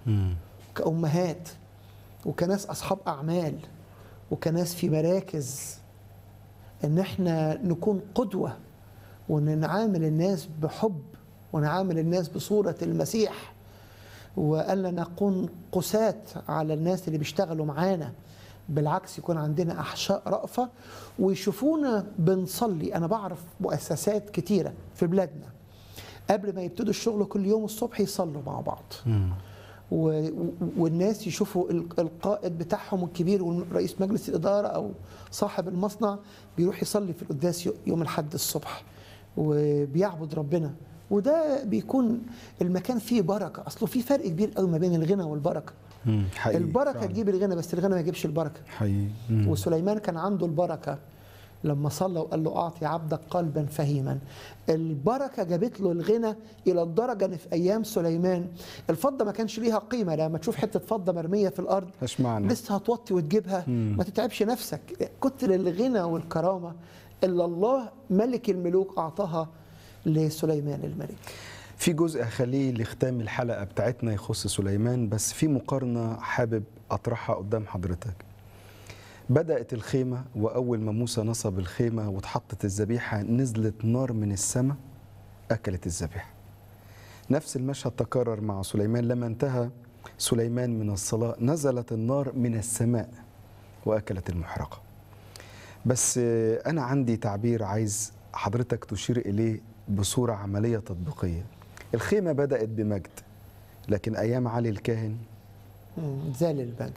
مم. كأمهات وكناس أصحاب أعمال وكناس في مراكز إن إحنا نكون قدوة وإن نعامل الناس بحب ونعامل الناس بصورة المسيح وألا نكون قساة على الناس اللي بيشتغلوا معانا بالعكس يكون عندنا أحشاء رأفة ويشوفونا بنصلي أنا بعرف مؤسسات كتيرة في بلادنا قبل ما يبتدوا الشغل كل يوم الصبح يصلوا مع بعض مم. و- و- والناس يشوفوا ال- القائد بتاعهم الكبير ورئيس مجلس الإدارة أو صاحب المصنع بيروح يصلي في القداس يو- يوم الحد الصبح وبيعبد ربنا وده بيكون المكان فيه بركة أصله في فرق كبير قوي ما بين الغنى والبركة مم. حقيقي البركة فعلا. تجيب الغنى بس الغنى ما يجيبش البركة حقيقي مم. وسليمان كان عنده البركة لما صلى وقال له أعطي عبدك قلبا فهيما البركة جابت له الغنى إلى الدرجة أن في أيام سليمان الفضة ما كانش ليها قيمة لما تشوف حتة فضة مرمية في الأرض ايش معنى لسه هتوطي وتجيبها مم. ما تتعبش نفسك كتر الغنى والكرامة إلا الله ملك الملوك أعطاها لسليمان الملك في جزء هخليه لختام الحلقة بتاعتنا يخص سليمان بس في مقارنة حابب أطرحها قدام حضرتك بدأت الخيمة وأول ما موسى نصب الخيمة واتحطت الذبيحة نزلت نار من السماء أكلت الذبيحة نفس المشهد تكرر مع سليمان لما انتهى سليمان من الصلاة نزلت النار من السماء وأكلت المحرقة بس آه، أنا عندي تعبير عايز حضرتك تشير إليه بصورة عملية تطبيقية الخيمة بدأت بمجد لكن أيام علي الكاهن مم، زال المجد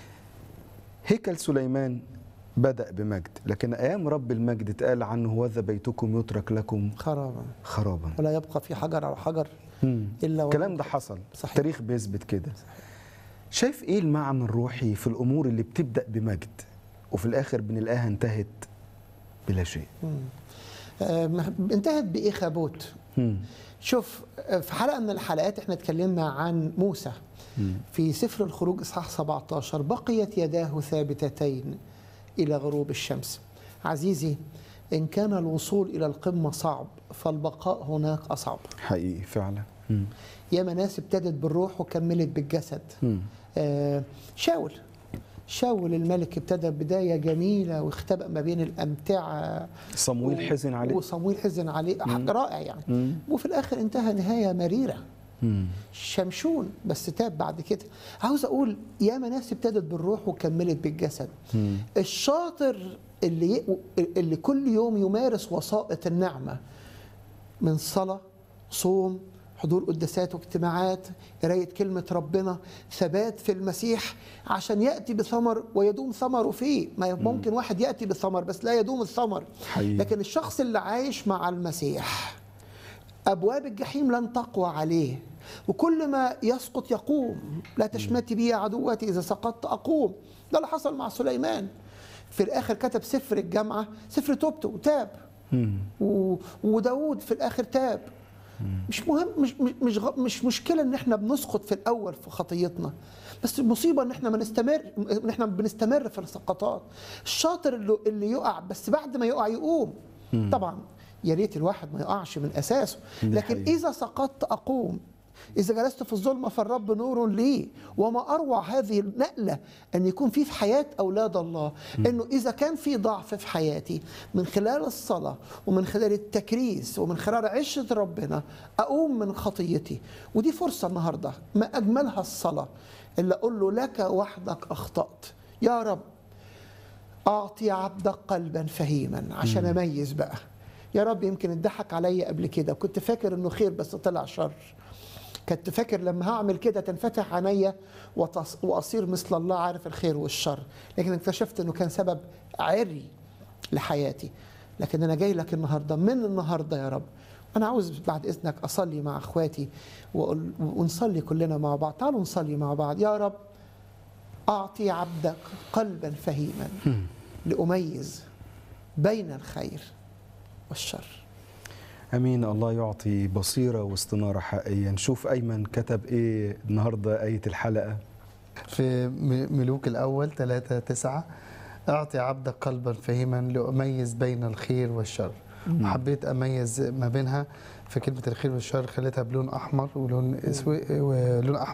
هيكل سليمان بدأ بمجد لكن أيام رب المجد اتقال عنه هوذا بيتكم يترك لكم خرابا خرابا ولا يبقى في حجر على حجر مم. إلا الكلام ده حصل صحيح. التاريخ بيثبت كده شايف ايه المعنى الروحي في الامور اللي بتبدا بمجد وفي الاخر بنلاقيها انتهت بلا شيء مم. آه، انتهت بإخابوت مم. شوف آه، في حلقة من الحلقات احنا اتكلمنا عن موسى مم. في سفر الخروج إصحاح 17 بقيت يداه ثابتتين إلى غروب الشمس عزيزي إن كان الوصول إلى القمة صعب فالبقاء هناك أصعب حقيقي فعلا مم. ياما ناس ابتدت بالروح وكملت بالجسد مم. آه، شاول شاول الملك ابتدى بداية جميلة واختبأ ما بين الأمتعة صمويل حزن عليه وصمويل حزن عليه حق رائع يعني مم. وفي الآخر انتهى نهاية مريرة مم. شمشون بس تاب بعد كده عاوز أقول ياما ناس ابتدت بالروح وكملت بالجسد مم. الشاطر اللي اللي كل يوم يمارس وسائط النعمة من صلاة صوم حضور قداسات واجتماعات قراية كلمة ربنا ثبات في المسيح عشان يأتي بثمر ويدوم ثمره فيه ما ممكن واحد يأتي بثمر بس لا يدوم الثمر حقيقي. لكن الشخص اللي عايش مع المسيح أبواب الجحيم لن تقوى عليه وكل ما يسقط يقوم لا تشمتي بي يا عدوتي إذا سقطت أقوم ده اللي حصل مع سليمان في الآخر كتب سفر الجامعة سفر توبته وتاب مم. و... وداود في الآخر تاب مش مهم مش مش مش, غ- مش مشكله ان احنا بنسقط في الاول في خطيتنا بس المصيبه ان احنا بنستمر ان احنا بنستمر في السقطات الشاطر اللي, اللي يقع بس بعد ما يقع يقوم طبعا يا ريت الواحد ما يقعش من اساسه دي لكن حقيقة. اذا سقطت اقوم إذا جلست في الظلمة فالرب نور لي وما أروع هذه النقلة أن يكون في في حياة أولاد الله أنه إذا كان في ضعف في حياتي من خلال الصلاة ومن خلال التكريس ومن خلال عشرة ربنا أقوم من خطيتي ودي فرصة النهاردة ما أجملها الصلاة اللي أقول له لك وحدك أخطأت يا رب أعطي عبدك قلبا فهيما عشان أميز بقى يا رب يمكن اتضحك عليا قبل كده كنت فاكر انه خير بس طلع شر كنت فاكر لما هعمل كده تنفتح عينيا وتص- واصير مثل الله عارف الخير والشر لكن اكتشفت انه كان سبب عري لحياتي لكن انا جاي لك النهارده من النهارده يا رب انا عاوز بعد اذنك اصلي مع اخواتي وأقول- ونصلي كلنا مع بعض تعالوا نصلي مع بعض يا رب اعطي عبدك قلبا فهيما لاميز بين الخير والشر امين الله يعطي بصيره واستناره حقيقيه نشوف ايمن كتب ايه النهارده ايه الحلقه في م- ملوك الأول 3 9 أعطي عبدك قلبا فهيما لأميز بين الخير والشر وحبيت أميز ما بينها في كلمة الخير والشر خليتها بلون أحمر ولون أسود ولون أحمر